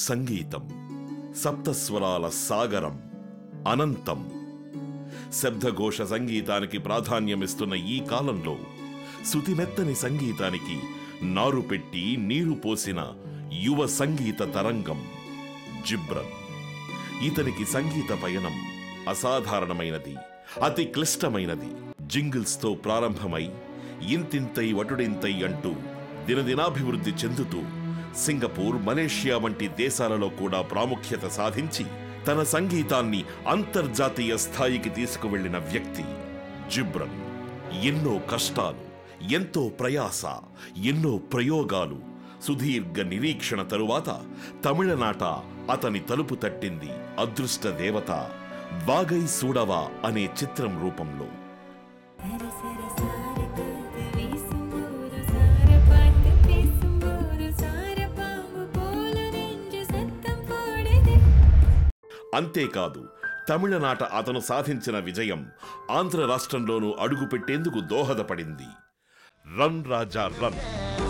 సంగీతం సప్తస్వరాల సాగరం అనంతం శబ్దఘోష సంగీతానికి ప్రాధాన్యమిస్తున్న ఈ కాలంలో శృతిమెత్తని సంగీతానికి నారు పెట్టి నీరు పోసిన యువ సంగీత తరంగం జిబ్రన్ ఇతనికి సంగీత పయనం అసాధారణమైనది అతి క్లిష్టమైనది జింగిల్స్తో ప్రారంభమై ఇంతింతై వటుడింతై అంటూ దినదినాభివృద్ధి చెందుతూ సింగపూర్ మలేషియా వంటి దేశాలలో కూడా ప్రాముఖ్యత సాధించి తన సంగీతాన్ని అంతర్జాతీయ స్థాయికి తీసుకువెళ్లిన వ్యక్తి జిబ్రన్ ఎన్నో కష్టాలు ఎంతో ప్రయాస ఎన్నో ప్రయోగాలు సుదీర్ఘ నిరీక్షణ తరువాత తమిళనాట అతని తలుపు తట్టింది అదృష్ట దేవత వాగై సూడవా అనే చిత్రం రూపంలో சரசர சாரக்காத்து வீசும்போது சாரப்பாட்டு பேசும்போது சாரப்பாம்பு போல நெஞ்சு சத்தம் போடுது అంతేకాదు తమిళనాట అతను సాధించిన విజయం ఆంధ్ర రాష్ట్రంలోనూ అడుగుపెట్టేందుకు దోహదపడింది రన్ రాజా రన్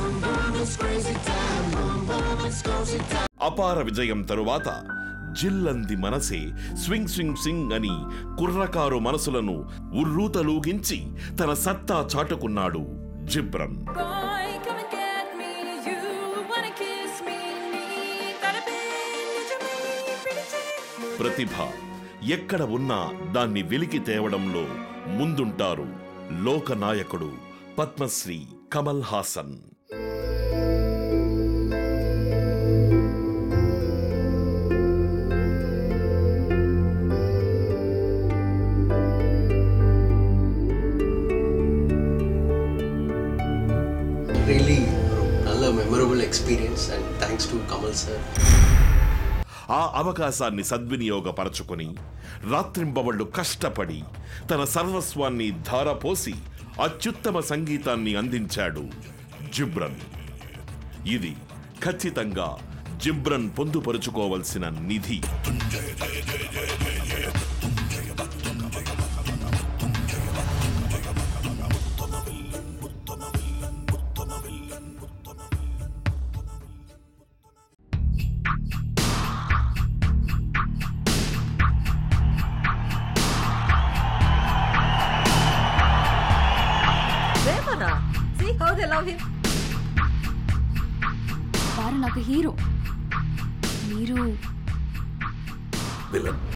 అపార విజయం తరువాత జిల్లంది మనసే స్వింగ్ స్వింగ్ స్వింగ్ అని కుర్రకారు మనసులను ఉర్రూతలూగించి తన సత్తా చాటుకున్నాడు Ghibran Boy, come and get me. You wanna kiss me? నీ తలపే నిజమే పిలిచే ప్రతిభ ఎక్కడ ఉన్నా దాన్ని వెలికి తేవడంలో ముందుంటారు లోకనాయకుడు పద్మశ్రీ కమల్ హాసన్ రియలీ நல்ல memorable experience and thanks to Kamal sir ఆ అవకాశాన్ని సద్వినియోగపరచుకొని రాత్రింబవళ్లు కష్టపడి తన సర్వస్వాన్ని ధారపోసి అత్యుత్తమ సంగీతాన్ని అందించాడు జిబ్రన్ ఇది ఖచ్చితంగా జిబ్రన్ పొందుపరుచుకోవలసిన నిధి Devara. See how they love him. వారు నాకు హీరో మీరు విలన్